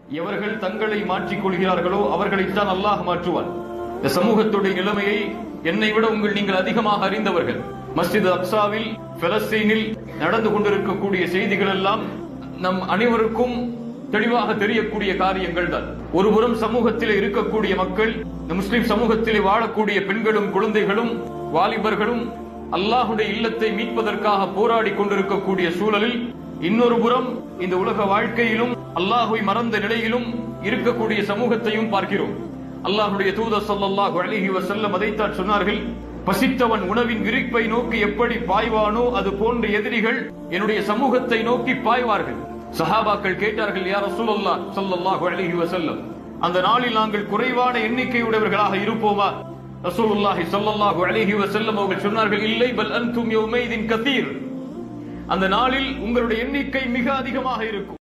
எவர்கள் தங்களை மாற்றிக் கொள்கிறார்களோ அவர்களைத்தான் அல்லாஹ் மாற்றுவான் இந்த சமூகத்துடைய நிலைமையை என்னை விட உங்கள் நீங்கள் அதிகமாக அறிந்தவர்கள் மஸ்ஜித் அக்சாவில் பலஸ்தீனில் நடந்து கொண்டிருக்கக்கூடிய செய்திகள் எல்லாம் நம் அனைவருக்கும் தெளிவாக தெரியக்கூடிய காரியங்கள் தான் ஒருபுறம் சமூகத்திலே இருக்கக்கூடிய மக்கள் இந்த முஸ்லிம் சமூகத்திலே வாழக்கூடிய பெண்களும் குழந்தைகளும் வாலிபர்களும் அல்லாஹுடைய இல்லத்தை மீட்பதற்காக போராடி கொண்டிருக்கக்கூடிய சூழலில் இன்னொரு புறம் இந்த உலக வாழ்க்கையிலும் அல்லாஹுவை மறந்த நிலையிலும் இருக்கக்கூடிய சமூகத்தையும் பார்க்கிறோம் அல்லாஹுடைய தூதர் ஸல்லல்லாஹு அலைஹி வஸல்லம் அதைத்தான் சொன்னார்கள் பசித்தவன் உணவின் விரிப்பை நோக்கி எப்படி பாய்வானோ அது போன்ற எதிரிகள் என்னுடைய சமூகத்தை நோக்கி பாய்வார்கள் சஹாபாக்கள் கேட்டார்கள் யார் ரசூலுல்லாஹ் ஸல்லல்லாஹு அலைஹி வஸல்லம் அந்த நாளில் நாங்கள் குறைவான எண்ணிக்கையுடையவர்களாக இருப்போமா ரசூலுல்லாஹி ஸல்லல்லாஹு அலைஹி வஸல்லம் அவர்கள் சொன்னார்கள் இல்லை பல் அன்தும் யௌமைதின் கதீர் அந்த நாளில் உங்களுடைய எண்ணிக்கை மிக அதிகமாக இருக்கும்